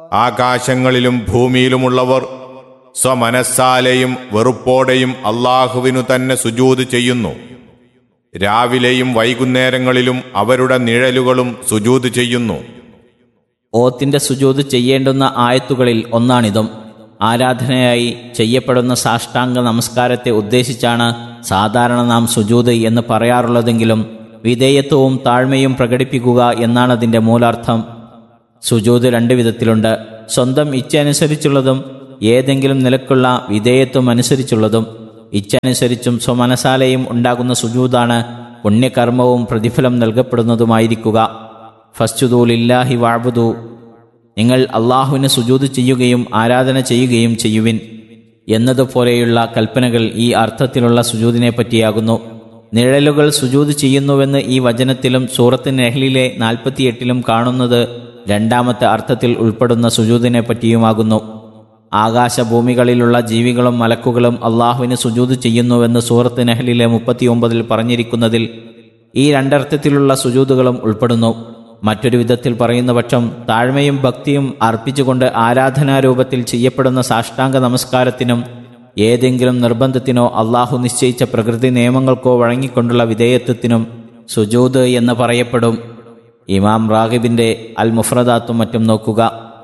ആകാശങ്ങളിലും ഭൂമിയിലുമുള്ളവർ സ്വമനസ്സാലെയും വെറുപ്പോടെയും അള്ളാഹുവിനു തന്നെ സുജൂത് ചെയ്യുന്നു രാവിലെയും വൈകുന്നേരങ്ങളിലും അവരുടെ നിഴലുകളും സുജൂത് ചെയ്യുന്നു ഓത്തിന്റെ സുജൂത് ചെയ്യേണ്ടുന്ന ആയത്തുകളിൽ ഒന്നാണിതും ആരാധനയായി ചെയ്യപ്പെടുന്ന സാഷ്ടാംഗ നമസ്കാരത്തെ ഉദ്ദേശിച്ചാണ് സാധാരണ നാം സുജൂത് എന്ന് പറയാറുള്ളതെങ്കിലും വിധേയത്വവും താഴ്മയും പ്രകടിപ്പിക്കുക എന്നാണ് അതിൻ്റെ മൂലാർത്ഥം സുജൂത് രണ്ട് വിധത്തിലുണ്ട് സ്വന്തം ഇച്ഛ അനുസരിച്ചുള്ളതും ഏതെങ്കിലും നിലക്കുള്ള വിധേയത്വം അനുസരിച്ചുള്ളതും ഇച്ഛ അനുസരിച്ചും സ്വമനസാലയും ഉണ്ടാകുന്ന സുജൂതാണ് പുണ്യകർമ്മവും പ്രതിഫലം നൽകപ്പെടുന്നതുമായിരിക്കുക ഫസ്തുദൂലില്ലാഹി വാഴ്ബുദു നിങ്ങൾ അള്ളാഹുവിന് സുജൂത് ചെയ്യുകയും ആരാധന ചെയ്യുകയും ചെയ്യുവിൻ എന്നതുപോലെയുള്ള കൽപ്പനകൾ ഈ അർത്ഥത്തിലുള്ള സുജൂതിനെ പറ്റിയാകുന്നു നിഴലുകൾ സുജൂത് ചെയ്യുന്നുവെന്ന് ഈ വചനത്തിലും സൂറത്ത് നെഹ്ലിലെ നാൽപ്പത്തിയെട്ടിലും കാണുന്നത് രണ്ടാമത്തെ അർത്ഥത്തിൽ ഉൾപ്പെടുന്ന സുജൂതിനെ പറ്റിയുമാകുന്നു ആകാശഭൂമികളിലുള്ള ജീവികളും മലക്കുകളും അള്ളാഹുവിന് സുജൂത് ചെയ്യുന്നുവെന്ന് സൂറത്ത് നെഹ്ലിലെ മുപ്പത്തിയൊമ്പതിൽ പറഞ്ഞിരിക്കുന്നതിൽ ഈ രണ്ടർത്ഥത്തിലുള്ള സുജൂതുകളും ഉൾപ്പെടുന്നു മറ്റൊരു വിധത്തിൽ പറയുന്ന പക്ഷം താഴ്മയും ഭക്തിയും അർപ്പിച്ചുകൊണ്ട് ആരാധനാരൂപത്തിൽ ചെയ്യപ്പെടുന്ന സാഷ്ടാംഗ നമസ്കാരത്തിനും ഏതെങ്കിലും നിർബന്ധത്തിനോ അള്ളാഹു നിശ്ചയിച്ച പ്രകൃതി നിയമങ്ങൾക്കോ വഴങ്ങിക്കൊണ്ടുള്ള വിധേയത്വത്തിനും സുജൂത് എന്ന് പറയപ്പെടും ഇമാം റാഗിബിന്റെ അൽ മുഫ്രദാത്തും മറ്റും നോക്കുക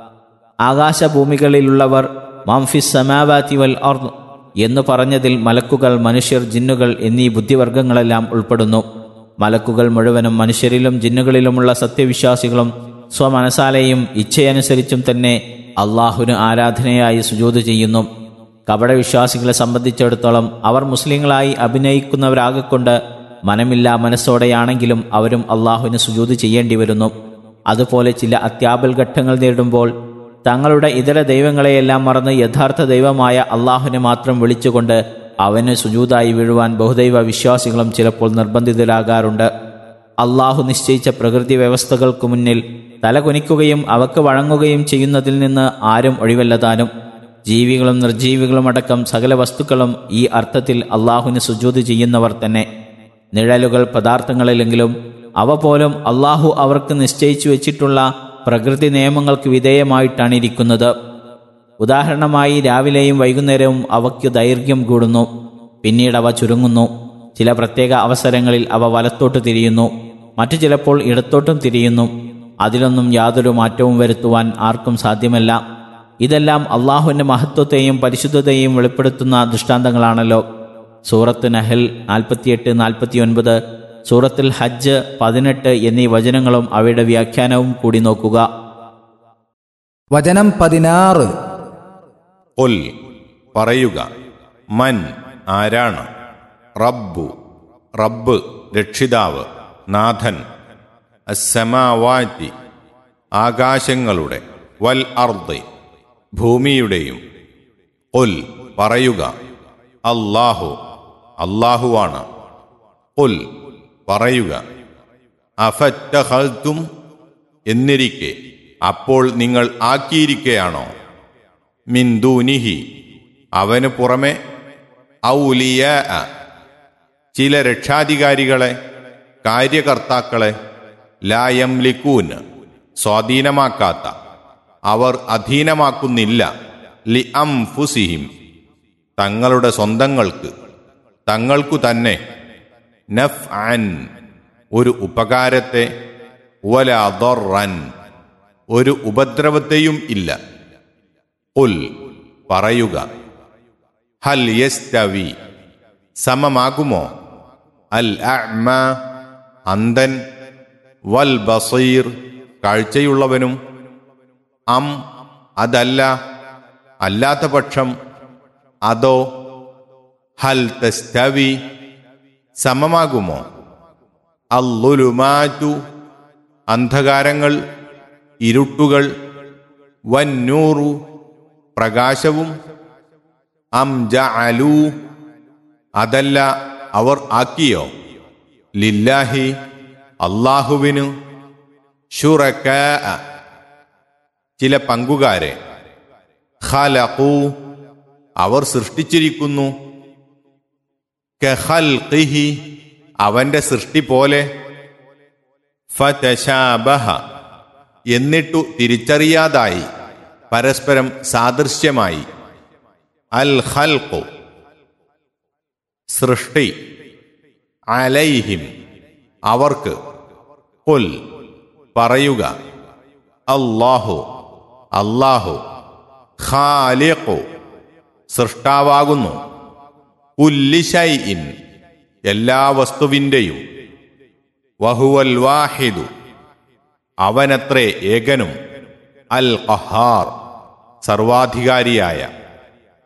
ആകാശഭൂമികളിലുള്ളവർ മാംഫിസ് സമാവാതി വൽ അർദ് എന്ന് പറഞ്ഞതിൽ മലക്കുകൾ മനുഷ്യർ ജിന്നുകൾ എന്നീ ബുദ്ധിവർഗങ്ങളെല്ലാം ഉൾപ്പെടുന്നു മലക്കുകൾ മുഴുവനും മനുഷ്യരിലും ജിന്നുകളിലുമുള്ള സത്യവിശ്വാസികളും സ്വമനസാലെയും ഇച്ഛയനുസരിച്ചും തന്നെ അള്ളാഹുവിന് ആരാധനയായി സുജൂത് ചെയ്യുന്നു കപടവിശ്വാസികളെ സംബന്ധിച്ചിടത്തോളം അവർ മുസ്ലിങ്ങളായി അഭിനയിക്കുന്നവരാകൊണ്ട് മനമില്ലാ മനസ്സോടെയാണെങ്കിലും അവരും അള്ളാഹുവിന് സുജൂത് ചെയ്യേണ്ടി വരുന്നു അതുപോലെ ചില അത്യാപൽ ഘട്ടങ്ങൾ നേരിടുമ്പോൾ തങ്ങളുടെ ഇതര ദൈവങ്ങളെയെല്ലാം മറന്ന് യഥാർത്ഥ ദൈവമായ അള്ളാഹുവിനെ മാത്രം വിളിച്ചുകൊണ്ട് അവന് സുജൂതായി വീഴുവാൻ ബഹുദൈവ വിശ്വാസികളും ചിലപ്പോൾ നിർബന്ധിതരാകാറുണ്ട് അള്ളാഹു നിശ്ചയിച്ച പ്രകൃതി വ്യവസ്ഥകൾക്കു മുന്നിൽ തലകുനിക്കുകയും അവക്ക് വഴങ്ങുകയും ചെയ്യുന്നതിൽ നിന്ന് ആരും ഒഴിവല്ലതാനും ജീവികളും നിർജീവികളും അടക്കം സകല വസ്തുക്കളും ഈ അർത്ഥത്തിൽ അള്ളാഹുവിന് സുജൂത് ചെയ്യുന്നവർ തന്നെ നിഴലുകൾ പദാർത്ഥങ്ങളിലെങ്കിലും അവ പോലും അള്ളാഹു അവർക്ക് നിശ്ചയിച്ചു വെച്ചിട്ടുള്ള പ്രകൃതി നിയമങ്ങൾക്ക് വിധേയമായിട്ടാണ് ഇരിക്കുന്നത് ഉദാഹരണമായി രാവിലെയും വൈകുന്നേരവും അവയ്ക്ക് ദൈർഘ്യം കൂടുന്നു പിന്നീട് അവ ചുരുങ്ങുന്നു ചില പ്രത്യേക അവസരങ്ങളിൽ അവ വലത്തോട്ട് തിരിയുന്നു മറ്റു ചിലപ്പോൾ ഇടത്തോട്ടും തിരിയുന്നു അതിലൊന്നും യാതൊരു മാറ്റവും വരുത്തുവാൻ ആർക്കും സാധ്യമല്ല ഇതെല്ലാം അള്ളാഹുവിൻ്റെ മഹത്വത്തെയും പരിശുദ്ധതയെയും വെളിപ്പെടുത്തുന്ന ദൃഷ്ടാന്തങ്ങളാണല്ലോ സൂറത്ത് നഹൽ നാൽപ്പത്തിയെട്ട് നാൽപ്പത്തിയൊൻപത് സൂറത്തുൽ ഹജ്ജ് പതിനെട്ട് എന്നീ വചനങ്ങളും അവയുടെ വ്യാഖ്യാനവും കൂടി നോക്കുക വചനം പതിനാറ് ഒൽ പറയുക മൻ ആരാണ് റബ്ബു റബ്ബ് രക്ഷിതാവ് നാഥൻ അസമാവാറ്റി ആകാശങ്ങളുടെ വൽ അർദ് ഭൂമിയുടെയും ഒൽ പറയുക അല്ലാഹു അല്ലാഹുവാണ് ഒൽ പറയുക അഫറ്റഹൽത്തും എന്നിരിക്കെ അപ്പോൾ നിങ്ങൾ ആക്കിയിരിക്കയാണോ മിന്ദൂനിഹി അവന് പുറമെ ഔലിയ ചില രക്ഷാധികാരികളെ കാര്യകർത്താക്കളെ ലായം ലിക്കൂന് സ്വാധീനമാക്കാത്ത അവർ അധീനമാക്കുന്നില്ല ലി അം ഫുസിഹിം തങ്ങളുടെ സ്വന്തങ്ങൾക്ക് തങ്ങൾക്കു തന്നെ നഫ് അൻ ഒരു ഉപകാരത്തെ വല ദൊറൻ ഒരു ഉപദ്രവത്തെയും ഇല്ല ഉൽ പറയുക ഹൽ യസ്തവി സമമാകുമോ അൽ അഅ്മ അന്തൻ വൽ ബസീർ കാഴ്ചയുള്ളവനും അം അതല്ല അല്ലാത്ത പക്ഷം അതോ ഹൽ തസ്തവി സമമാകുമോ അല്ലുലുമാറ്റു അന്ധകാരങ്ങൾ ഇരുട്ടുകൾ വന്നൂറു പ്രകാശവും അം ജഅലു അതല്ല അവർ ആക്കിയോ ലില്ലാഹി അള്ളാഹുവിനു ഷുറക്ക ചില പങ്കുകാരെ ഖലഖു അവർ സൃഷ്ടിച്ചിരിക്കുന്നു കഖൽഖിഹി അവന്റെ സൃഷ്ടി പോലെ ഫതശാബഹ എന്നിട്ടു തിരിച്ചറിയാതായി പരസ്പരം സാദൃശ്യമായി അൽ ഖൽഖു സൃഷ്ടി അലൈഹിം അവർക്ക് കുൽ പറയുക അല്ലാഹു അല്ലാഹു ഖാലിഖു സൃഷ്ടാവാകുന്നു കുല്ലിശൈഇൻ എല്ലാ വസ്തുവിൻ്റെയും വഹുവൽ വാഹിദു അവനത്രേ ഏകനും അൽ ഖഹാർ സർവാധികാരിയായ